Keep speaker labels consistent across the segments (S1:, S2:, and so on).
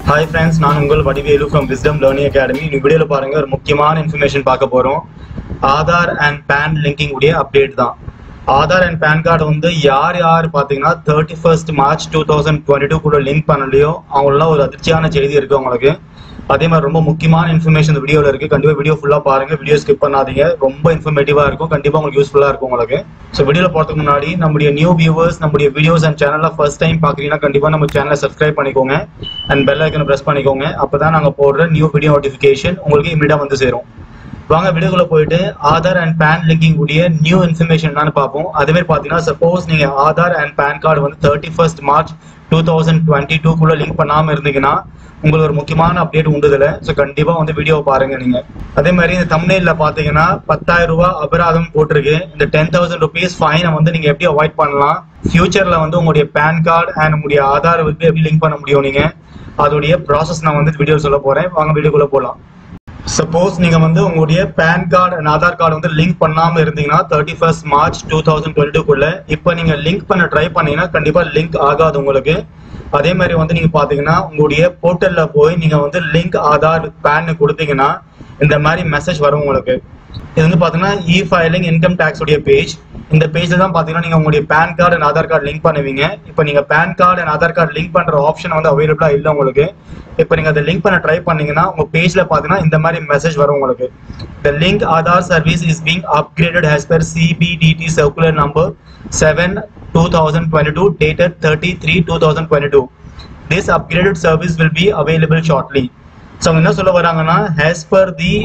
S1: Hi friends நான் உங்கள் Vadivelu from wisdom learning academy இந்த வீடியோவில் பாருங்க ஒரு முக்கியமான இன்ஃபர்மேஷன் பார்க்க போகிறோம் ஆதார் அண்ட் பேன் லிங்கிங் உடைய அப்டேட் தான் ஆதார் அண்ட் பேன் கார்டு வந்து யார் யார் பார்த்தீங்கன்னா thirty first March two thousand twenty two கூட லிங்க் பண்ணலையோ அவங்களாம் ஒரு அதிர்ச்சியான செய்தி இருக்கு உங்களுக்கு அதே மாதிரி ரொம்ப முக்கியமான இன்ஃபர்மேஷன் இந்த வீடியோவில் இருக்கு கண்டிப்பாக வீடியோ ஃபுல்லாக பாருங்க வீடியோ ஸ்கிப் பண்ணாதீங்க ரொம்ப இன்ஃபர்மேட்டிவாக இருக்கும் கண்டிப்பாக உங்களுக்கு யூஸ்ஃபுல்லாக இருக்கும் உங்களுக்கு ஸோ வீடியோவில் போகிறதுக்கு முன்னாடி நம்முடைய நியூ வியூவர்ஸ் நம்முடைய வீடியோஸ் அண்ட் சேனலில் ஃபர்ஸ்ட் டைம் பார்க்குறீங்கன்னா கண்டிப்பாக நம்ம சேனலை சப்ஸ்கிரைப் பண்ணிக்கோங்க அண்ட் பெல் ஐக்கனை ப்ரெஸ் பண்ணிக்கோங்க அப்போ தான் நாங்கள் போடுற நியூ வீடியோ நோட்டிஃபிகேஷன் உங்களுக்கு இமீடியாக வந்து சேரும் வாங்க வீடியோக்குள்ள போயிட்டு ஆதார் அண்ட் பேன் லிங்கிங் உடைய நியூ இன்ஃபர்மேஷன் என்னன்னு பார்ப்போம் அதே மாதிரி பார்த்தீங்கன்னா சப்போஸ் நீங்க ஆதார் அண்ட் பேன் கார்டு வந்து thirty first March two thousand twenty டூக்குள்ள லிங்க் பண்ணாம இருந்தீங்கன்னா உங்களுக்கு ஒரு முக்கியமான அப்டேட் உண்டு இதுல ஸோ கண்டிப்பா வந்து வீடியோவை பாருங்க நீங்க அதே மாதிரி இந்த தமிழ்ல பாத்தீங்கன்னா பத்தாயிரம் ரூபாய் அபராதம் போட்டிருக்கு இந்த டென் தௌசண்ட் ருபீஸ் ஃபைனை வந்து நீங்க எப்படி அவாய்ட் பண்ணலாம் ஃபியூச்சர்ல வந்து உங்களுடைய பேன் கார்டு அண்ட் உங்களுடைய ஆதார் வந்து எப்படி லிங்க் பண்ண முடியும் நீங்க அதோடைய ப்ராசஸ் நான் வந்து வீடியோ சொல்ல போறேன் வாங்க வீடியோக்குள்ள போகலாம் சப்போஸ் நீங்க வந்து உங்களுடைய PAN card and Aadhaar card வந்து லிங்க் பண்ணாம இருந்தீங்கன்னா thirty first March two thousand twenty டூக்குள்ள இப்போ நீங்க லிங்க் பண்ண ட்ரை பண்ணீங்கன்னா கண்டிப்பா லிங்க் ஆகாது உங்களுக்கு அதே மாதிரி வந்து நீங்க பாத்தீங்கன்னா உங்களுடைய போர்ட்டல்ல போய் நீங்க வந்து லிங்க் ஆதார் பேன் கொடுத்தீங்கன்னா இந்த மாதிரி மெசேஜ் வரும் உங்களுக்கு இது வந்து பாத்தீங்கன்னா இ ஃபைலிங் இன்கம் டேக்ஸ் உடைய பேஜ் இந்த பேஜ்ல தான் பாத்தீங்கன்னா நீங்க உங்களுடைய PAN card and Aadhaar card link பண்ணுவீங்க இப்போ நீங்க PAN card and Aadhaar card link பண்ற ஆப்ஷன் வந்து அவைலபிளா இல்ல உங்களுக்கு இப்போ நீங்க அதை லிங்க் பண்ண ட்ரை பண்ணீங்கன்னா உங்க பேஜ்ல பாத்தீங்கன்னா இந்த மாதிரி மெசேஜ் வரும் உங்களுக்கு the link Aadhaar service is being upgraded as per CBDT circular number seven two thousand twenty two dated thirty three two thousand twenty two this upgraded service will be available shortly so அவங்க என்ன சொல்ல வராங்கன்னா as per the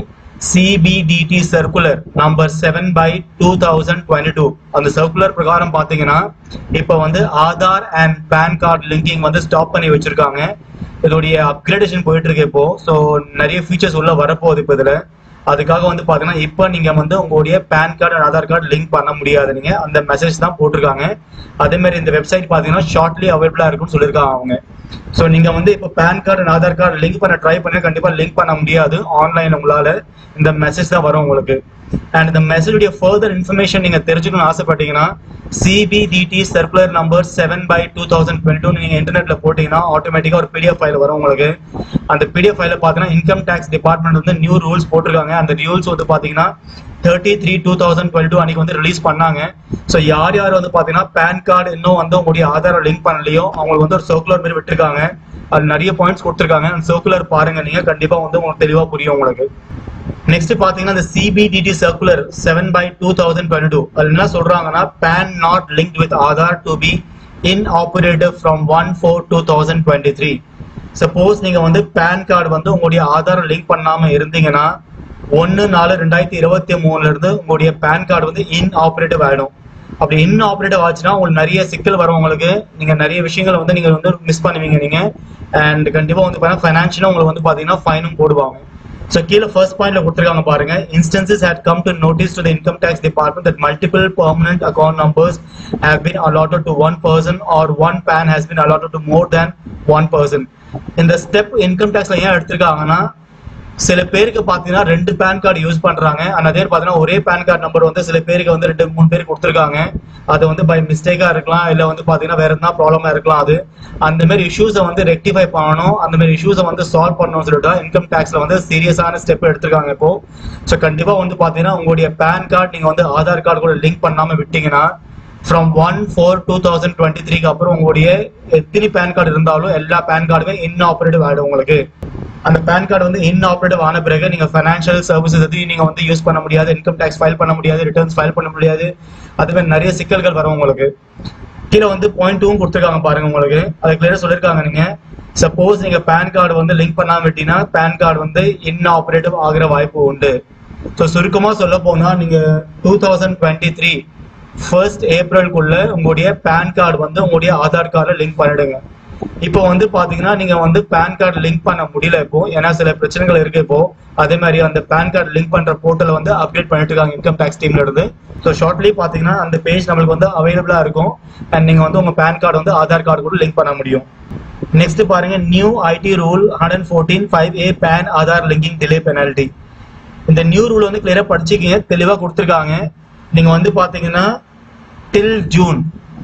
S1: CBDT circular number seven by two thousand twenty two அந்த சர்க்குலர் பிரகாரம் பார்த்தீங்கன்னா இப்போ வந்து Aadhaar and PAN card linking வந்து ஸ்டாப் பண்ணி வச்சிருக்காங்க இதோடைய அப்கிரேடேஷன் போயிட்டு இருக்கு இப்போ ஸோ நிறைய ஃபீச்சர்ஸ் உள்ள வரப்போகுது இப்போ இதில் அதுக்காக வந்து பாத்தீங்கன்னா இப்போ நீங்க வந்து உங்களுடைய PAN card Aadhaar card link பண்ண முடியாது நீங்க அந்த மெசேஜ் தான் போட்டிருக்காங்க அதே மாதிரி இந்த வெப்சைட் பாத்தீங்கன்னா ஷார்ட்லி அவைலபிளா இருக்கும்னு சொல்லியிருக்காங்க அவங்க ஸோ நீங்க வந்து இப்போ PAN card and Aadhaar card link பண்ண ட்ரை பண்ணி கண்டிப்பா லிங்க் பண்ண முடியாது ஆன்லைன் உங்களால இந்த மெசேஜ் தான் வரும் உங்களுக்கு அண்ட் இந்த மெசேஜுடைய ஃபர்தர் இன்ஃபர்மேஷன் நீங்க தெரிஞ்சுக்கணும்னு ஆசைப்பட்டீங்கன்னா CBDT circular number seven by two thousand twenty two நீங்க இன்டர்நெட்ல போட்டீங்கன்னா ஆட்டோமேட்டிக்கா ஒரு பிடிஎஃப் ஃபைல் வரும் உங்களுக்கு அந்த பிடிஎஃப் ஃபைல பாத்தீங்கன்னா இன்கம் டேக்ஸ் டிபார்ட்மெண்ட் வந்து நியூ ரூல்ஸ் போட்டிருக்காங்க அந்த ரூல்ஸ் வந்து பாத்தீங்கன்னா தேர்ட்டி த்ரீ டூ தௌசண்ட் டுவெல் டூ அன்னைக்கு வந்து ரிலீஸ் பண்ணாங்க ஸோ யார் யார் வந்து பாத்தீங்கன்னா பேன் கார்டு இன்னும் வந்து உங்களுடைய ஆதார லிங்க் பண்ணலையோ அவங்களுக்கு வந்து ஒரு சர்க்குலர் மாதிரி விட்டுருக்காங்க அது நிறைய பாயிண்ட்ஸ் கொடுத்துருக்காங்க அந்த சர்க்குலர் பாருங்க நீங்க கண்டிப்பா வந்து உங்களுக்கு தெளிவா புரியும் உங்களுக்கு நெக்ஸ்ட் பாத்தீங்கன்னா இந்த CBDT circular seven by two thousand twenty two அது என்ன சொல்றாங்கன்னா PAN not link with Aadhaar to be in operative from one four two thousand twenty three suppose நீங்க வந்து பேன் கார்டு வந்து உங்களுடைய ஆதார் லிங்க் பண்ணாம இருந்தீங்கன்னா ஒன்னு நாலு ரெண்டாயிரத்தி இருபத்தி மூணுல இருந்து உங்களுடைய பேன் கார்டு வந்து இன் ஆபரேட்டிவ் ஆயிடும் அப்படி இன் ஆபரேட்டிவ் ஆச்சுன்னா உங்களுக்கு நிறைய சிக்கல் வரும் உங்களுக்கு நீங்க நிறைய விஷயங்களை வந்து நீங்க வந்து மிஸ் பண்ணுவீங்க நீங்க அண்ட் கண்டிப்பா வந்து பாத்தீங்கன்னா ஃபைனான்ஷியலா உங்களுக்கு வந்து பாத்தீங்கன்னா ஃபைனும் போடுவாங்க ஸோ கீழே ஃபர்ஸ்ட் பாயிண்ட்ல கொடுத்துருக்காங்க பாருங்க instances had come to notice to the income tax department that multiple permanent account numbers have been allotted to one person or one PAN has been allotted to more than one person. இந்த step income டேக்ஸ்ல ஏன் எடுத்திருக்காங்கன்னா சில பேருக்கு பாத்தீங்கன்னா ரெண்டு PAN card use பண்றாங்க and அதே பாத்தீங்கன்னா ஒரே பேன் கார்டு நம்பர் வந்து சில பேருக்கு வந்து ரெண்டு மூணு பேர் கொடுத்துருக்காங்க அது வந்து பை மிஸ்டேக்கா இருக்கலாம் இல்ல வந்து பாத்தீங்கன்னா வேற எதனா ப்ராப்ளமா இருக்கலாம் அது அந்த மாதிரி இஷ்யூஸை வந்து ரெக்டிஃபை பண்ணணும் அந்த மாதிரி இஷ்யூஸை வந்து சால்வ் பண்ணணும்னு சொல்லிட்டு இன்கம் டேக்ஸ்ல வந்து சீரியஸான ஸ்டெப் எடுத்திருக்காங்க இப்போ ஸோ கண்டிப்பா வந்து பாத்தீங்கன்னா உங்களுடைய பேன் கார்டு நீங்க வந்து ஆதார் கார்டு கூட லிங்க் பண்ணாம விட்டீங்கன்னா from one four two thousand twenty த்ரீக்கு அப்புறம் உங்களுடைய எத்தனை பேன் கார்டு இருந்தாலும் எல்லா பேன் கார்டுமே இன் ஆப்ரேட்டிவ் ஆயிடும் உங்களுக்கு அந்த பேன் கார்டு வந்து இன் ஆப்ரேட்டிவ் ஆன பிறகு நீங்க ஃபைனான்ஷியல் சர்வீசஸ் எதையும் நீங்க வந்து யூஸ் பண்ண முடியாது இன்கம் டேக்ஸ் ஃபைல் பண்ண முடியாது ரிட்டர்ன்ஸ் ஃபைல் பண்ண முடியாது அது மாதிரி நிறைய சிக்கல்கள் வரும் உங்களுக்கு கீழே வந்து பாயிண்ட் டூவும் கொடுத்துருக்காங்க பாருங்க உங்களுக்கு அது கிளியரா சொல்லியிருக்காங்க நீங்க சப்போஸ் நீங்க பேன் கார்டு வந்து லிங்க் பண்ணாம விட்டீங்கன்னா பேன் கார்டு வந்து இன் ஆப்ரேட்டிவ் ஆகிற வாய்ப்பு உண்டு ஸோ சுருக்கமா சொல்ல போனா நீங்க two thousand twenty three first ஏப்ரலுக்குள்ள உங்களுடைய பேன் கார்டு வந்து உங்களுடைய ஆதார் கார்டை லிங்க் பண்ணிடுங்க இப்போ வந்து பாத்தீங்கன்னா நீங்க வந்து பேன் கார்டு லிங்க் பண்ண முடியல இப்போ ஏன்னா சில பிரச்சனைகள் இருக்கு இப்போ அதே மாதிரி அந்த பேன் கார்டு லிங்க் பண்ற போர்ட்டல் வந்து அப்டேட் பண்ணிட்டு இருக்காங்க இன்கம் டேக்ஸ் டீம்ல இருந்து ஸோ ஷார்ட்லி பாத்தீங்கன்னா அந்த பேஜ் நம்மளுக்கு வந்து அவைலபிளா இருக்கும் அண்ட் நீங்க வந்து உங்க பேன் கார்டு வந்து ஆதார் கார்டு கூட லிங்க் பண்ண முடியும் நெக்ஸ்ட் பாருங்க new IT rule hundred fourteen five A PAN Aadhaar linking delay penalty இந்த நியூ ரூல் வந்து கிளியரா படிச்சுக்கீங்க தெளிவா கொடுத்துருக்காங்க நீங்க வந்து பாத்தீங்கன்னா டில் ஜூன்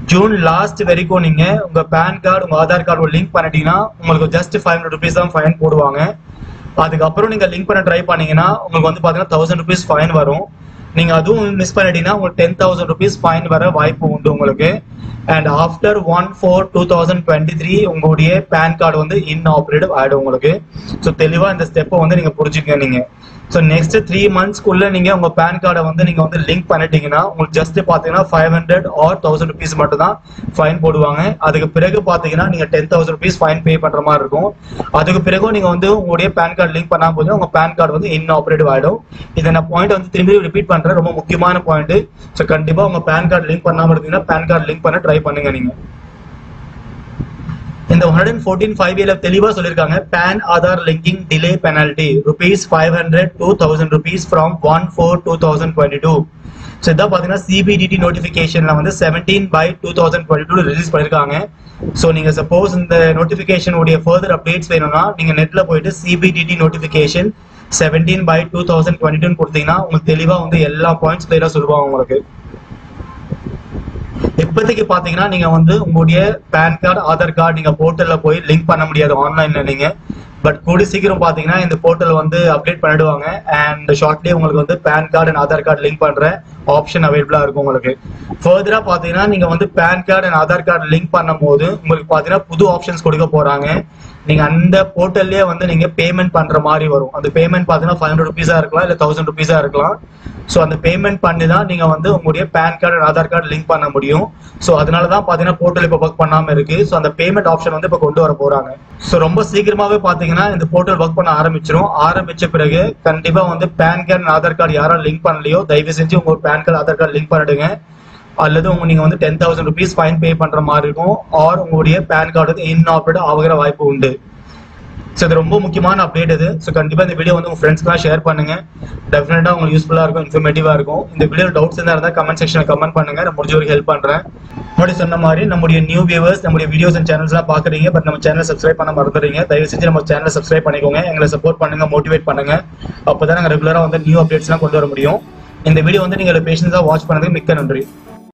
S1: ஜூன் லாஸ்ட் வரைக்கும் நீங்க உங்க பேன் கார்டு உங்க ஆதார் கார்டு லிங்க் பண்ணிட்டீங்கன்னா உங்களுக்கு ஜஸ்ட் ஃபைவ் ஹண்ட்ரட் ருபீஸ் தான் ஃபைன் போடுவாங்க அதுக்கப்புறம் நீங்க லிங்க் பண்ண ட்ரை பண்ணீங்கன்னா உங்களுக்கு வந்து பாத்தீங்கன்னா தௌசண்ட் ருபீஸ் ஃபைன் வரும் நீங்க அதுவும் மிஸ் பண்ணிட்டீங்கன்னா உங்களுக்கு டென் தௌசண்ட் ருபீஸ் ஃபைன் வர வாய்ப்பு உண்டு உங்களுக்கு and after one four two thousand twenty three உங்களுடைய பேன் கார்டு வந்து இன் ஆப்ரேட்டிவ் ஆயிடும் உங்களுக்கு ஸோ தெளிவா இந்த ஸ்டெப்பை வந்து நீங்க புரிஞ்சுக்க நீங்க ஸோ நெக்ஸ்ட் த்ரீ மந்த்ஸ்க்குள்ள நீங்க உங்க பேன் கார்டை வந்து நீங்க வந்து லிங்க் பண்ணிட்டீங்கன்னா உங்களுக்கு ஜஸ்ட் பாத்தீங்கன்னா five hundred or thousand rupees மட்டும் தான் ஃபைன் போடுவாங்க அதுக்கு பிறகு பாத்தீங்கன்னா நீங்க ten thousand rupees fine pay பண்ற மாதிரி இருக்கும் அதுக்கு பிறகு நீங்க வந்து உங்களுடைய பேன் கார்டு லிங்க் பண்ணாம போது உங்க பேன் கார்டு வந்து இன் ஆப்ரேட்டிவ் ஆயிடும் இதை நான் பாயிண்ட் வந்து திரும்பி ரிப்பீட் பண்றேன் ரொம்ப முக்கியமான பாயிண்ட் ஸோ கண்டிப்பா உங்க பேன் கார்டு லிங்க் பண்ணாம இருந்தீங்கன்னா பேன் கார்டு லிங்க் பண்ண ட்ரை பண்ணுங்க நீங்க இந்த ஒன் ஹண்ட்ரட் ஃபோர்டீன் ஃபைவ் ஏல தெளிவா சொல்லியிருக்காங்க PAN Aadhaar linking delay penalty rupees five hundred two thousand rupees from one four two thousand twenty two so இதான் பார்த்தீங்கன்னா சிபிடிடி நோட்டிஃபிகேஷன்ல வந்து seventeen by two thousand twenty two release பண்ணியிருக்காங்க ஸோ நீங்க சப்போஸ் இந்த நோட்டிஃபிகேஷன் உடைய ஃபர்தர் அப்டேட்ஸ் வேணும்னா நீங்க நெட்ல போயிட்டு CBDT notification seventeen by two thousand twenty two கொடுத்தீங்கன்னா உங்களுக்கு தெளிவா வந்து எல்லா பாயிண்ட்ஸ் கிளியரா சொல்லுவாங்க உங்களுக்கு இப்போதைக்கு பாத்தீங்கன்னா நீங்க வந்து உங்களுடைய பேன் கார்டு ஆதார் கார்டு நீங்க போர்ட்டல்ல போய் லிங்க் பண்ண முடியாது ஆன்லைன்ல நீங்க பட் கூடி சீக்கிரம் பாத்தீங்கன்னா இந்த போர்ட்டல் வந்து அப்டேட் பண்ணிடுவாங்க அண்ட் ஷார்ட்லி உங்களுக்கு வந்து PAN card and Aadhaar card link பண்ற ஆப்ஷன் அவைலபிளா இருக்கும் உங்களுக்கு ஃபர்தரா பாத்தீங்கன்னா நீங்க வந்து PAN card and Aadhaar card link பண்ணும்போது உங்களுக்கு பாத்தீங்கன்னா புது ஆப்ஷன்ஸ் கொடுக்க போறாங்க நீங்க அந்த போர்ட்டல்லே வந்து நீங்க பேமெண்ட் பண்ற மாதிரி வரும் அந்த பேமெண்ட் பாத்தீங்கன்னா ஃபைவ் ஹண்ட்ரட் ருபீஸா இருக்கலாம் இல்ல தௌசண்ட் ருபீஸா இருக்கலாம் ஸோ அந்த பேமெண்ட் பண்ணி தான் நீங்க வந்து உங்களுடைய PAN card Aadhaar card link பண்ண முடியும் ஸோ அதனால தான் பாத்தீங்கன்னா போர்ட்டல் இப்போ ஒர்க் பண்ணாம இருக்கு ஸோ அந்த பேமெண்ட் ஆப்ஷன் வந்து இப்போ கொண்டு வர போறாங்க ஸோ ரொம்ப சீக்கிரமாவே பாத்தீங்கன்னா இந்த போர்ட்டல் ஒர்க் பண்ண ஆரம்பிச்சிரும் ஆரம்பிச்ச பிறகு கண்டிப்பா வந்து பேன் கார்டு ஆதார் கார்டு யாரும் லிங்க் பண்ணலையோ தயவு செஞ்சு உங்க PAN card Aadhaar card link பண்ணிடுங்க அல்லது உங்க நீங்க வந்து ten thousand rupees fine pay பண்ற மாதிரி இருக்கும் ஆர் உங்களுடைய பேன் கார்டு வந்து இன்ஆப்ரேட் ஆகிற வாய்ப்பு உண்டு ஸோ இது ரொம்ப முக்கியமான அப்டேட் இது ஸோ கண்டிப்பாக இந்த வீடியோ வந்து உங்கள் ஃப்ரெண்ட்ஸ்க்குலாம் ஷேர் பண்ணுங்க டெஃபினட்டாக உங்களுக்கு யூஸ்ஃபுல்லாக இருக்கும் இன்ஃபர்மேட்டிவாக இருக்கும் இந்த வீடியோ டவுட்ஸ் இருந்தால் இருந்தால் கமெண்ட் செக்ஷனில் கமெண்ட் பண்ணுங்க நான் முடிஞ்ச வரைக்கும் ஹெல்ப் பண்ணுறேன் முன்னாடி சொன்ன மாதிரி நம்முடைய நியூ வியூவர்ஸ் நம்முடைய வீடியோஸ் அண்ட் சேனல்ஸ்லாம் பார்க்குறீங்க பட் நம்ம சேனல் சப்ஸ்கிரைப் பண்ண மறந்துடுறீங்க தயவு செஞ்சு நம்ம சேனலை சப்ஸ்கிரைப் பண்ணிக்கோங்க எங்களை சப்போர்ட் பண்ணுங்க மோட்டிவேட் பண்ணுங்க அப்போ தான் நாங்கள் ரெகுலராக வந்து நியூ அப்டேட்ஸ்லாம் கொண்டு வர முடியும் இந்த வீடியோ வந்து நீங்கள் பேஷன்ஸாக வாட்ச் பண்ணதுக்கு மிக்க நன்றி